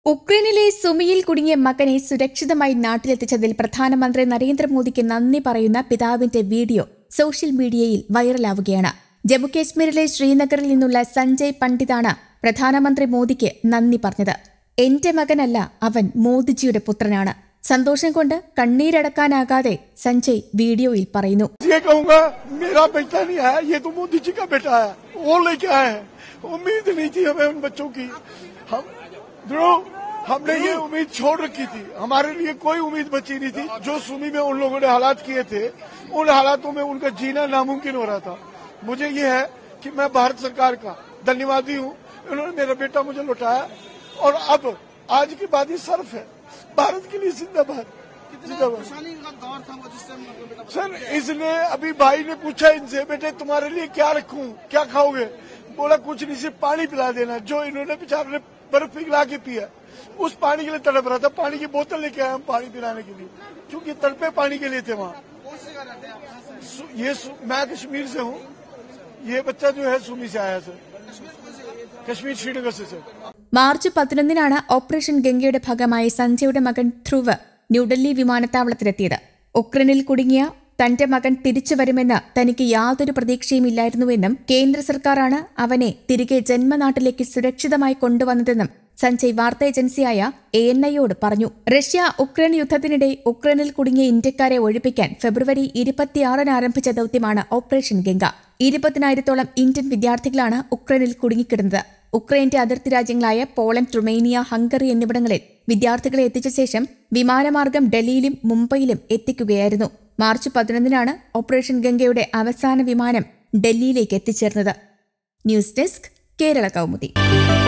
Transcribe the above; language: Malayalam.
ഉക്രൈനിലെ സുമിയിൽ കുടുങ്ങിയ മകനെ സുരക്ഷിതമായി നാട്ടിലെത്തിച്ചതിൽ പ്രധാനമന്ത്രി നരേന്ദ്രമോദിക്ക് നന്ദി പറയുന്ന പിതാവിന്റെ വീഡിയോ സോഷ്യൽ മീഡിയയിൽ വൈറലാവുകയാണ് ജമ്മുകശ്മീരിലെ ശ്രീനഗറിൽ നിന്നുള്ള സഞ്ജയ് പണ്ഡിതാണ് പ്രധാനമന്ത്രി മോദിക്ക് നന്ദി പറഞ്ഞത് എന്റെ മകനല്ല അവൻ മോദിജിയുടെ പുത്രനാണ് സന്തോഷം കൊണ്ട് കണ്ണീരടക്കാനാകാതെ സഞ്ജയ് വീഡിയോയിൽ പറയുന്നു ये कहूंगा मेरा बेटा नहीं है ये तो मोदी जी का बेटा है वो लेके आए हैं उम्मीद नहीं थी हमें उन बच्चों की हम ध्रुव हमने ये उम्मीद छोड़ रखी थी हमारे लिए कोई उम्मीद बची नहीं थी जो सुमी में उन लोगों ने हालात किए थे उन हालातों में उनका जीना नामुमकिन हो रहा था मुझे ये है कि मैं भारत सरकार का धन्यवादी हूँ उन्होंने मेरा बेटा मुझे लौटाया और अब आज के बाद ये सर्फ है भारत के लिए जिंदाबाद जिंदाबाद परेशानी का दौर था वो जिस टाइम मतलब बेटा सर इसने अभी भाई ने पूछा इनसे बेटे तुम्हारे लिए क्या रखूं क्या खाओगे बोला कुछ नहीं सिर्फ पानी पिला देना जो इन्होंने बेचारे ने बर्फ पिघला के पिया उस पानी के लिए तड़प रहा था पानी की बोतल लेके आए हम पानी पिलाने के लिए क्योंकि तड़पे पानी के लिए थे वहाँ कौन सी जगह रहते हैं आप यहाँ से सु- ये सु- मैं कश्मीर से हूँ ये बच्चा जो है सुमी से आया सर कश्मीर श्रीनगर से सर മാർച്ച് പതിനൊന്നിനാണ് ഓപ്പറേഷൻ ഗംഗയുടെ ഭാഗമായി സഞ്ജയുടെ മകൻ ധ്രുവ് ന്യൂഡൽഹി വിമാനത്താവളത്തിലെത്തിയത് ഉക്രൈനിൽ കുടുങ്ങിയ തന്റെ മകൻ തിരിച്ചു വരുമെന്ന് തനിക്ക് യാതൊരു പ്രതീക്ഷയുമില്ലായിരുന്നുവെന്നും കേന്ദ്ര സർക്കാരാണ് അവനെ തിരികെ ജന്മനാട്ടിലേക്ക് സുരക്ഷിതമായി കൊണ്ടുവന്നതെന്നും സഞ്ജയ് വാർത്താ ഏജൻസിയായ എ എൻ ഐയോട് പറഞ്ഞു റഷ്യ ഉക്രൈൻ യുദ്ധത്തിനിടെ ഉക്രൈനിൽ കുടുങ്ങിയ ഇന്ത്യക്കാരെ ഒഴിപ്പിക്കാൻ ഫെബ്രുവരി ഇരുപത്തിയാറിന് ആരംഭിച്ച ദൌത്യമാണ് ഓപ്പറേഷൻ ഗംഗ ഇരുപതിനായിരത്തോളം ഇന്ത്യൻ വിദ്യാർത്ഥികളാണ് ഉക്രൈനിൽ കുടുങ്ങിക്കിടന്നത് ഉക്രൈന്റെ അതിർത്തി രാജ്യങ്ങളായ പോളണ്ട് റുമേനിയ ഹംഗറി എന്നിവിടങ്ങളിൽ വിദ്യാർത്ഥികളെ എത്തിച്ച ശേഷം വിമാനമാർഗം ഡൽഹിയിലും മുംബൈയിലും എത്തിക്കുകയായിരുന്നു മാർച്ച് പതിനൊന്നിനാണ് ഓപ്പറേഷൻ ഗംഗയുടെ അവസാന വിമാനം ഡൽഹിയിലേക്ക് എത്തിച്ചേർന്നത് ന്യൂസ് ഡെസ്ക് കേരള കൗമുദി